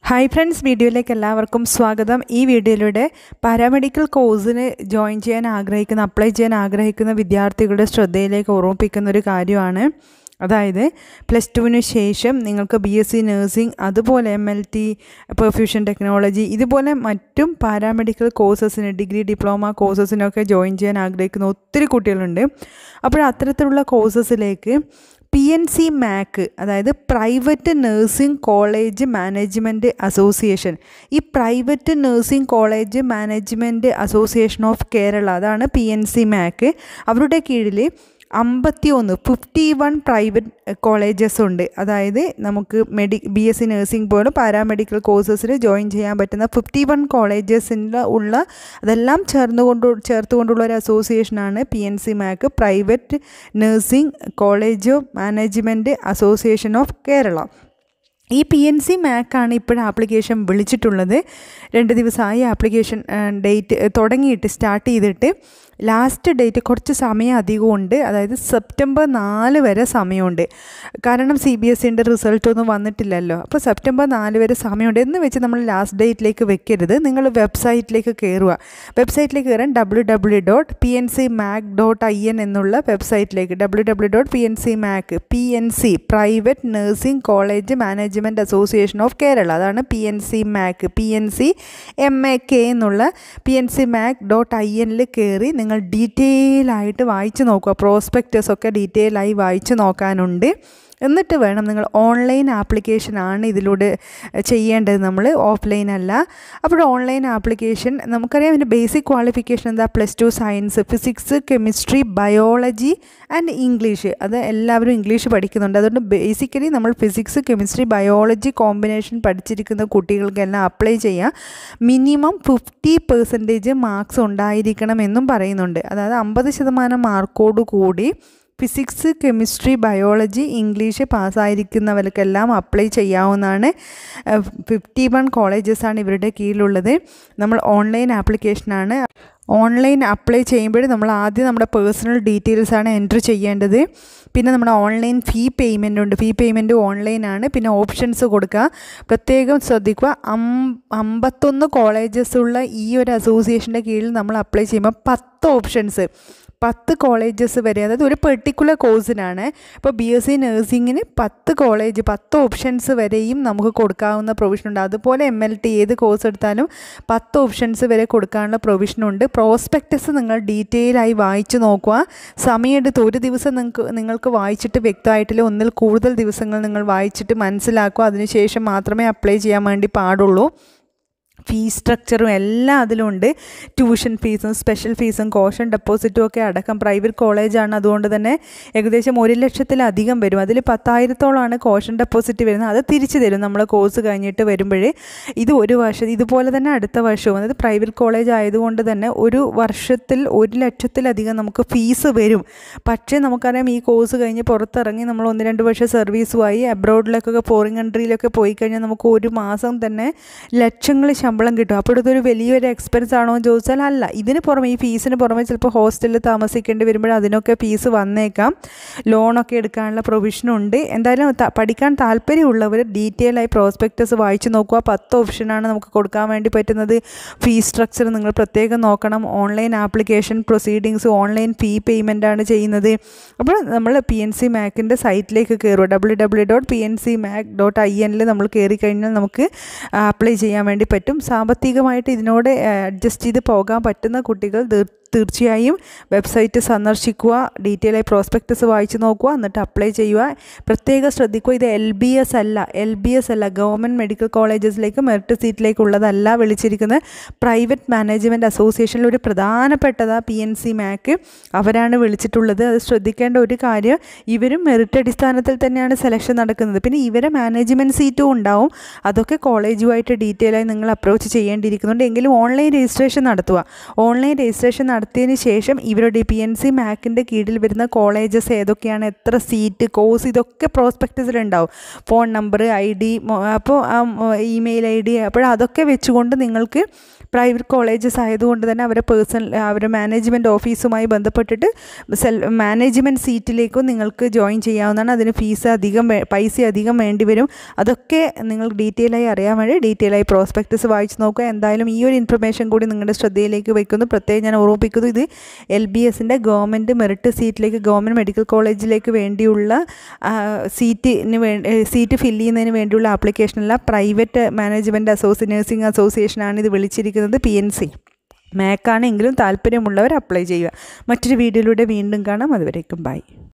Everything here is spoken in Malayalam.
ഹായ് ഫ്രണ്ട്സ് വീഡിയോയിലേക്ക് എല്ലാവർക്കും സ്വാഗതം ഈ വീഡിയോയിലൂടെ പാരാമെഡിക്കൽ കോഴ്സിന് ജോയിൻ ചെയ്യാൻ ആഗ്രഹിക്കുന്ന അപ്ലൈ ചെയ്യാൻ ആഗ്രഹിക്കുന്ന വിദ്യാർത്ഥികളുടെ ശ്രദ്ധയിലേക്ക് ഓർമ്മിപ്പിക്കുന്ന ഒരു കാര്യമാണ് അതായത് പ്ലസ് ടുവിന് ശേഷം നിങ്ങൾക്ക് ബി എസ് സി നഴ്സിംഗ് അതുപോലെ M L T perfusion technology ഇതുപോലെ മറ്റും പാരാമെഡിക്കൽ കോഴ്സസിന് ഡിഗ്രി ഡിപ്ലോമ കോഴ്സസിനൊക്കെ ജോയിൻ ചെയ്യാൻ ആഗ്രഹിക്കുന്ന ഒത്തിരി കുട്ടികളുണ്ട് അപ്പോൾ അത്തരത്തിലുള്ള കോഴ്സസിലേക്ക് പി എൻ സി മാക്ക് അതായത് private nursing college management association ഈ private nursing college management association of Kerala അതാണ് പി എൻ സി മാക്ക് അവരുടെ കീഴിൽ അമ്പത്തി ഒന്ന് ഫിഫ്റ്റി വൺ പ്രൈവറ്റ് കോളേജസ് ഉണ്ട് അതായത് നമുക്ക് medi B S C nursing പോലെ പാരാമെഡിക്കൽ കോഴ്സസിൽ ജോയിൻ ചെയ്യാൻ പറ്റുന്ന ഫിഫ്റ്റി വൺ കോളേജസിൻ്റെ ഉള്ള അതെല്ലാം ചേർന്നുകൊണ്ട് ചേർത്തുകൊണ്ടുള്ള ഒരു അസോസിയേഷനാണ് P N C MAK private nursing college management association of Kerala ഈ പി എൻ സി മാക്കാണ് ഇപ്പോഴും ആപ്ലിക്കേഷൻ വിളിച്ചിട്ടുള്ളത് രണ്ട് ദിവസമായി ആപ്ലിക്കേഷൻ ഡേറ്റ് തുടങ്ങിയിട്ട് സ്റ്റാർട്ട് ചെയ്തിട്ട് ലാസ്റ്റ് ഡേറ്റ് കുറച്ച് സമയം അധികമുണ്ട് അതായത് സെപ്റ്റംബർ നാല് വരെ സമയമുണ്ട് കാരണം സി ബി എസ് സിൻ്റെ റിസൾട്ട് ഒന്നും വന്നിട്ടില്ലല്ലോ അപ്പോൾ സെപ്റ്റംബർ നാല് വരെ സമയമുണ്ട് എന്ന് വെച്ച് നമ്മൾ ലാസ്റ്റ് ഡേറ്റിലേക്ക് വെക്കരുത് നിങ്ങൾ വെബ്സൈറ്റിലേക്ക് കയറുക വെബ്സൈറ്റിലേക്ക് കയറാൻ W W dot P N C MAK dot I N എന്നുള്ള വെബ്സൈറ്റിലേക്ക് W W dot P N C MAK P N C private nursing college management association of Kerala അതാണ് P N C MAK P N C M A K എന്നുള്ള P N C MAK dot I എനിൽ കയറി നിങ്ങൾ ഡീറ്റെയിൽ ആയിട്ട് വായിച്ച് നോക്കുക പ്രോസ്പെക്റ്റസ് ഒക്കെ ഡീറ്റെയിൽ ആയി വായിച്ച് നോക്കാനുണ്ട് എന്നിട്ട് വേണം നിങ്ങൾ ഓൺലൈൻ ആപ്ലിക്കേഷൻ ആണ് ഇതിലൂടെ ചെയ്യേണ്ടത് നമ്മൾ ഓഫ്ലൈൻ അല്ല അപ്പോൾ ഓൺലൈൻ ആപ്ലിക്കേഷൻ നമുക്കറിയാം ഇതിൻ്റെ ബേസിക് ക്വാളിഫിക്കേഷൻ എന്താ plus two science physics chemistry biology and English അത് എല്ലാവരും ഇംഗ്ലീഷ് പഠിക്കുന്നുണ്ട് അതുകൊണ്ട് ബേസിക്കലി നമ്മൾ ഫിസിക്സ് കെമിസ്ട്രി ബയോളജി കോമ്പിനേഷൻ പഠിച്ചിരിക്കുന്ന കുട്ടികൾക്കെല്ലാം അപ്ലൈ ചെയ്യാം മിനിമം ഫിഫ്റ്റി പെർസെൻറ്റേജ് മാർക്സ് ഉണ്ടായിരിക്കണം എന്നും പറയുന്നുണ്ട് അതായത് അമ്പത് ശതമാനം മാർക്കോട് കൂടി ഫിസിക്സ് കെമിസ്ട്രി ബയോളജി ഇംഗ്ലീഷ് പാസ്സായിരിക്കുന്നവർക്കെല്ലാം അപ്ലൈ ചെയ്യാവുന്നതാണ് ഫിഫ്റ്റി വൺ കോളേജസാണ് ഇവരുടെ കീഴിലുള്ളത് നമ്മൾ ഓൺലൈൻ ആപ്ലിക്കേഷനാണ് ഓൺലൈൻ അപ്ലൈ ചെയ്യുമ്പോൾ നമ്മൾ ആദ്യം നമ്മുടെ പേഴ്സണൽ ഡീറ്റെയിൽസാണ് എൻറ്റർ ചെയ്യേണ്ടത് പിന്നെ നമ്മുടെ ഓൺലൈൻ ഫീ പേയ്മെൻ്റ് ഉണ്ട് ഫീ പേയ്മെൻറ്റ് ഓൺലൈനാണ് പിന്നെ ഓപ്ഷൻസ് കൊടുക്കുക പ്രത്യേകം ശ്രദ്ധിക്കുക അം അമ്പത്തൊന്ന് കോളേജസ് ഉള്ള ഈ ഒരു അസോസിയേഷൻ്റെ കീഴിൽ നമ്മൾ അപ്ലൈ ചെയ്യുമ്പോൾ പത്ത് ഓപ്ഷൻസ് പത്ത് കോളേജസ് വരെ അതായത് ഒരു പെർട്ടിക്കുലർ കോഴ്സിനാണ് ഇപ്പോൾ ബി എസ് സി നഴ്സിങ്ങിന് പത്ത് കോളേജ് പത്ത് ഓപ്ഷൻസ് വരെയും നമുക്ക് കൊടുക്കാവുന്ന പ്രൊവിഷനുണ്ട് അതുപോലെ എം എൽ ടി ഏത് കോഴ്സ് എടുത്താലും പത്ത് ഓപ്ഷൻസ് വരെ കൊടുക്കാനുള്ള പ്രൊവിഷനുണ്ട് പ്രോസ്പെക്റ്റസ് നിങ്ങൾ ഡീറ്റെയിൽ ആയി വായിച്ചു നോക്കുക സമയമെടുത്ത് ഒരു ദിവസം നിങ്ങൾക്ക് നിങ്ങൾക്ക് വായിച്ചിട്ട് വ്യക്തമായിട്ടില്ല ഒന്നിൽ കൂടുതൽ ദിവസങ്ങൾ നിങ്ങൾ വായിച്ചിട്ട് മനസ്സിലാക്കുക അതിനുശേഷം മാത്രമേ അപ്ലൈ ചെയ്യാൻ വേണ്ടി പാടുള്ളൂ ഫീസ് സ്ട്രക്ചറും എല്ലാം അതിലുണ്ട് ട്യൂഷൻ ഫീസും സ്പെഷ്യൽ ഫീസും കോഷൻ ഡെപ്പോസിറ്റും ഒക്കെ അടക്കം പ്രൈവറ്റ് കോളേജാണ് അതുകൊണ്ട് തന്നെ ഏകദേശം ഒരു ലക്ഷത്തിലധികം വരും അതിൽ പത്തായിരത്തോളമാണ് കോഷൻ ഡെപ്പോസിറ്റ് വരുന്നത് അത് തിരിച്ചു തരും നമ്മൾ കോഴ്സ് കഴിഞ്ഞിട്ട് വരുമ്പോഴേ ഇത് ഒരു വർഷം ഇതുപോലെ തന്നെ അടുത്ത വർഷവും അതായത് പ്രൈവറ്റ് കോളേജ് ആയതുകൊണ്ട് തന്നെ ഒരു വർഷത്തിൽ ഒരു ലക്ഷത്തിലധികം നമുക്ക് ഫീസ് വരും പക്ഷേ നമുക്കറിയാം ഈ കോഴ്സ് കഴിഞ്ഞ് പുറത്തിറങ്ങി നമ്മൾ ഒന്ന് രണ്ട് വർഷം സർവീസുമായി അബ്രോഡിലേക്കൊക്കെ ഫോറിൻ കൺട്രിയിലൊക്കെ പോയി കഴിഞ്ഞാൽ നമുക്ക് ഒരു മാസം തന്നെ ലക്ഷങ്ങൾ ശമ്പളം കിട്ടും അപ്പോൾ ഇതൊരു വലിയൊരു എക്സ്പെൻസ് ആണോ എന്ന് ചോദിച്ചാൽ അല്ല ഇതിന് പുറമെ ഈ ഫീസിന് പുറമെ ചിലപ്പോൾ ഹോസ്റ്റലിൽ താമസിക്കേണ്ടി വരുമ്പോൾ അതിനൊക്കെ ഫീസ് വന്നേക്കാം ലോണൊക്കെ എടുക്കാനുള്ള പ്രൊവിഷനുണ്ട് എന്തായാലും പഠിക്കാൻ താല്പര്യമുള്ളവർ ഡീറ്റെയിൽ ആയി പ്രോസ്പെക്റ്റസ് വായിച്ചു നോക്കുക പത്ത് ഓപ്ഷനാണ് നമുക്ക് കൊടുക്കാൻ വേണ്ടി പറ്റുന്നത് ഫീസ് സ്ട്രക്ചർ നിങ്ങൾ പ്രത്യേകം നോക്കണം online application proceedings online fee payment ആണ് ചെയ്യുന്നത് അപ്പോൾ നമ്മൾ പി എൻ സി മാക്കിൻ്റെ സൈറ്റിലേക്ക് കയറുക W W dot P N C MAK dot I എനിൽ നമ്മൾ കയറി കഴിഞ്ഞാൽ നമുക്ക് അപ്ലൈ ചെയ്യാൻ വേണ്ടി പറ്റും സാമ്പത്തികമായിട്ട് ഇതിനോട് അഡ്ജസ്റ്റ് ചെയ്ത് പോകാൻ പറ്റുന്ന കുട്ടികൾ തീർച്ചയായും വെബ്സൈറ്റ് സന്ദർശിക്കുക ഡീറ്റെയിൽ ആയി പ്രോസ്പെക്റ്റസ് വായിച്ച് നോക്കുക എന്നിട്ട് അപ്ലൈ ചെയ്യുക പ്രത്യേകം ശ്രദ്ധിക്കുക ഇത് എൽ ബി എസ് അല്ല എൽ ബി എസ് അല്ല ഗവൺമെൻറ് മെഡിക്കൽ കോളേജസിലേക്ക് മെറിറ്റ് സീറ്റിലേക്കുള്ളതല്ല വിളിച്ചിരിക്കുന്നത് പ്രൈവറ്റ് മാനേജ്മെൻറ്റ് അസോസിയേഷനിൽ ഒരു പ്രധാനപ്പെട്ടതാ പി എൻ സി മാക്ക് അവരാണ് വിളിച്ചിട്ടുള്ളത് അത് ശ്രദ്ധിക്കേണ്ട ഒരു കാര്യം ഇവരും മെറിറ്റ് അടിസ്ഥാനത്തിൽ തന്നെയാണ് സെലക്ഷൻ നടക്കുന്നത് പിന്നെ ഇവരെ മാനേജ്മെൻറ്റ് സീറ്റും ഉണ്ടാവും അതൊക്കെ കോളേജുമായിട്ട് ഡീറ്റെയിൽ ആയി നിങ്ങൾ അപ്രോച്ച് ചെയ്യേണ്ടിയിരിക്കുന്നുണ്ട് എങ്കിലും ഓൺലൈൻ രജിസ്ട്രേഷൻ നടത്തുക ഓൺലൈൻ രജിസ്ട്രേഷൻ നടത്തിയതിന് ശേഷം ഇവരുടെ പി എൻ സി മാക്കിൻ്റെ കീഴിൽ വരുന്ന കോളേജസ് ഏതൊക്കെയാണ് എത്ര സീറ്റ് കോഴ്സ് ഇതൊക്കെ പ്രോസ്പെക്ടസിലുണ്ടാവും ഫോൺ നമ്പർ ഐ ഡി അപ്പോൾ ഇമെയിൽ ഐ ഡി അപ്പോൾ അതൊക്കെ വെച്ചുകൊണ്ട് നിങ്ങൾക്ക് പ്രൈവറ്റ് കോളേജസ് ആയതുകൊണ്ട് തന്നെ അവരെ പേഴ്സണൽ അവരുടെ മാനേജ്മെൻറ്റ് ഓഫീസുമായി ബന്ധപ്പെട്ടിട്ട് സെൽ മാനേജ്മെൻറ്റ് സീറ്റിലേക്കും നിങ്ങൾക്ക് ജോയിൻ ചെയ്യാവുന്നതാണ് അതിന് ഫീസ് അധികം വേ- പൈസ അധികം വേണ്ടി വരും അതൊക്കെ നിങ്ങൾ ഡീറ്റെയിൽ ആയി അറിയാൻ വേണ്ടി ഡീറ്റെയിൽ ആയി പ്രോസ്പെക്ടസ് വായിച്ച് നോക്കുക എന്തായാലും ഈ ഒരു ഇൻഫർമേഷൻ കൂടി നിങ്ങളുടെ ശ്രദ്ധയിലേക്ക് വയ്ക്കുന്നു പ്രത്യേകം ഞാൻ ഓർമ്മിപ്പിക്കുന്നു ഇത് എൽ ബി എസിൻ്റെ ഗവൺമെൻറ് മെറിറ്റ് സീറ്റിലേക്ക് ഗവൺമെൻറ് മെഡിക്കൽ കോളേജിലേക്ക് വേണ്ടിയുള്ള ആ, സീറ്റിന് വേണ്ടി സീറ്റ് ഫില്ല് ചെയ്യുന്നതിന് വേണ്ടിയുള്ള ആപ്ലിക്കേഷനല്ല പ്രൈവറ്റ് മാനേജ്മെൻറ്റ് അസോസി നഴ്സിംഗ് അസോസിയേഷനാണ് ഇത് വിളിച്ചിരിക്കുന്നത് പി എൻ സി മാക്കാണെങ്കിലും താല്പര്യമുള്ളവർ അപ്ലൈ ചെയ്യുക മറ്റൊരു വീഡിയോയിലൂടെ വീണ്ടും കാണാം അതുവരേക്കും ബൈ